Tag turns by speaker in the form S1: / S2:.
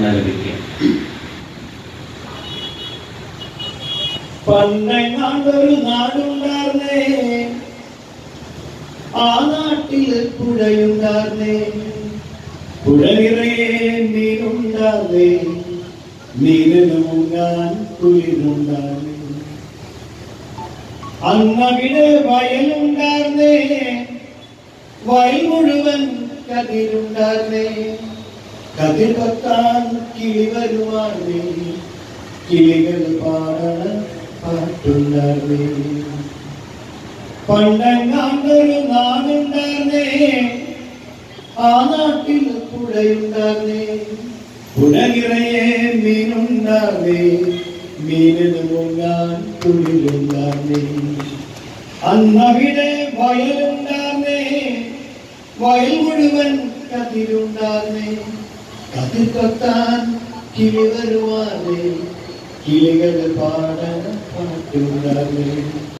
S1: ആലപിക്കാം
S2: പണ്ടെങ്ങാണ്ടൊരു നാടുണ്ടാർന്നേ ആ നാട്ടിൽ പുഴയുണ്ടാർന്നേ പുഴ നിറയെ മീനുണ്ടാർന്നേ മീനിന് മുങ്ങാൻ കുളിരുണ്ടാർന്നേ അന്നവിടെ വയലുണ്ടാർന്നേ വയൽ മുഴുവൻ കതിരുണ്ടാർന്നേ കതിർ കൊത്താൻ കിളി വരുവാർന്നേ കിളികൾ പാടണ പാട്ടുണ്ടാർന്നേ പണ്ടെങ്ങാണ്ടൊരു നാടുണ്ടാർന്നേ ആ നാട്ടിൽ പുഴയുണ്ടാർന്നേ പുഴ നിറയെ മീനുണ്ടാർന്നേ മീനിന് മുങ്ങാൻ കുളിരുണ്ടാർന്നേ അന്നവിടെ വയലുണ്ടാർന്നേ വയൽ മുഴുവൻ കതിരുണ്ടാർന്നേ കതിർ കൊത്താൻ കിളി വരുവാനേ കിളികൾ പാടണ പാട്ടുണ്ടാർന്നേ